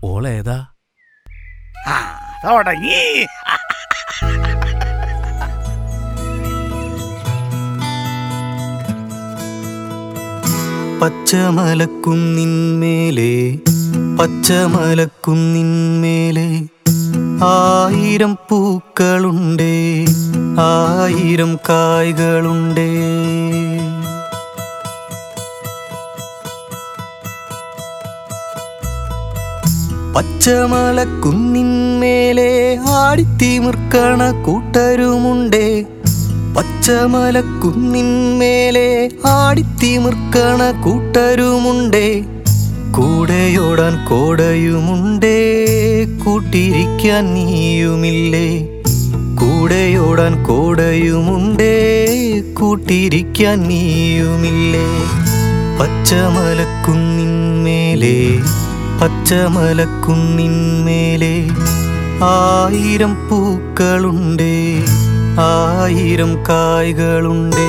ഓളേതാ ആ തുടങ്ങി പച്ചമലക്കുന്നിന്മേലെ പച്ചമലക്കുന്നിന്മേലെ ആയിരം പൂക്കളുണ്ടേ ആയിരം കായ്കളുണ്ടേ പച്ചമലക്കുന്നിന്മേലെ ആടിത്തിമിർക്കണ കൂട്ടരുമുണ്ടേ പച്ചമലക്കുന്നിന്മേലെ ആടിത്തിമിർക്കണ കൂട്ടരുമുണ്ടേ കൂടെയോടാൻ കോടയുമുണ്ടേ കൂട്ടിരിക്കാൻ നീയുമില്ലേ കൂടെയോടാൻ കോടയുമുണ്ടേ കൂട്ടിരിക്കാൻ നീയുമില്ലേ പച്ചമലക്കുന്നിന്മേലെ പച്ചമലക്കുന്നിന്മേലെ ആയിരം പൂക്കളുണ്ടേ ആയിരം കായ്കളുണ്ടേ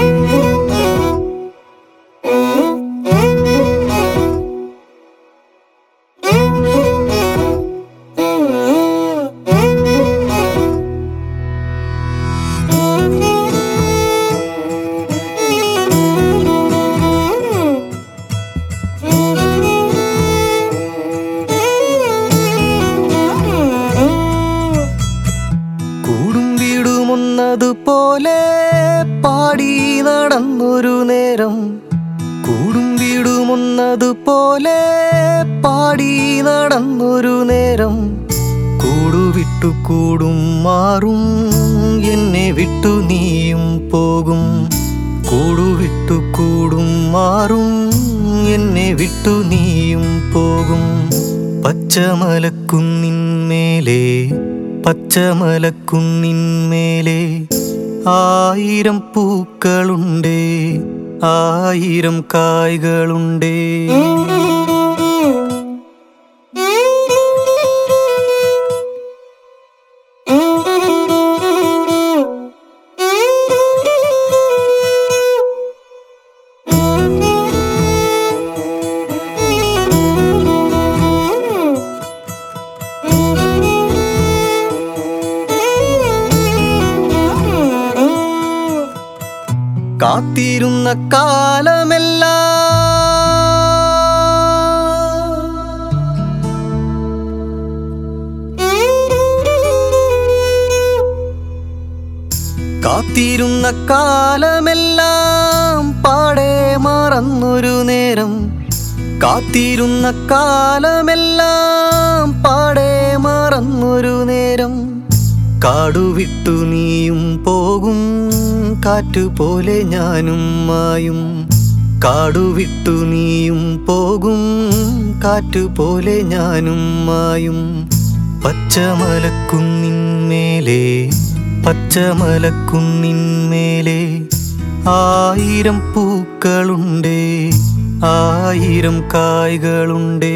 കൂടും വീടുമൊന്നതുപോലെ പാടി നടന്നൊരു നേരം കൂടും വീടുമൊന്നതുപോലെ പാടി നടന്നൊരു നേരം കൂടുവിട്ടു കൂടും മാറും എന്നെ വിട്ടു നീയും പോകും കൂടുവിട്ടു കൂടും മാറും എന്നെ വിട്ടു നീയും പോകും പച്ചമലക്കുന്നിന്മേലെ പച്ചമലക്കുന്നിന്മേലെ ആയിരം പൂക്കളുണ്ടേ ആയിരം കായ്കളുണ്ടേ കാത്തിരുന്ന കാലമെല്ലാം കാത്തിരുന്ന കാലമെല്ലാം പാടെ മറന്നൊരു നേരം കാത്തിരുന്ന കാലമെല്ലാം പാടെ മറന്നൊരു നേരം കാടുവിട്ടു നീയും പോകും കാറ്റുപോലെ ഞാനും മായും കാടുവിട്ടു നീയും പോകും കാറ്റുപോലെ ഞാനും മായും പച്ചമലക്കുന്നിന്മേലെ പച്ചമലക്കുന്നിന്മേലെ ആയിരം പൂക്കളുണ്ടേ ആയിരം കായ്കളുണ്ടേ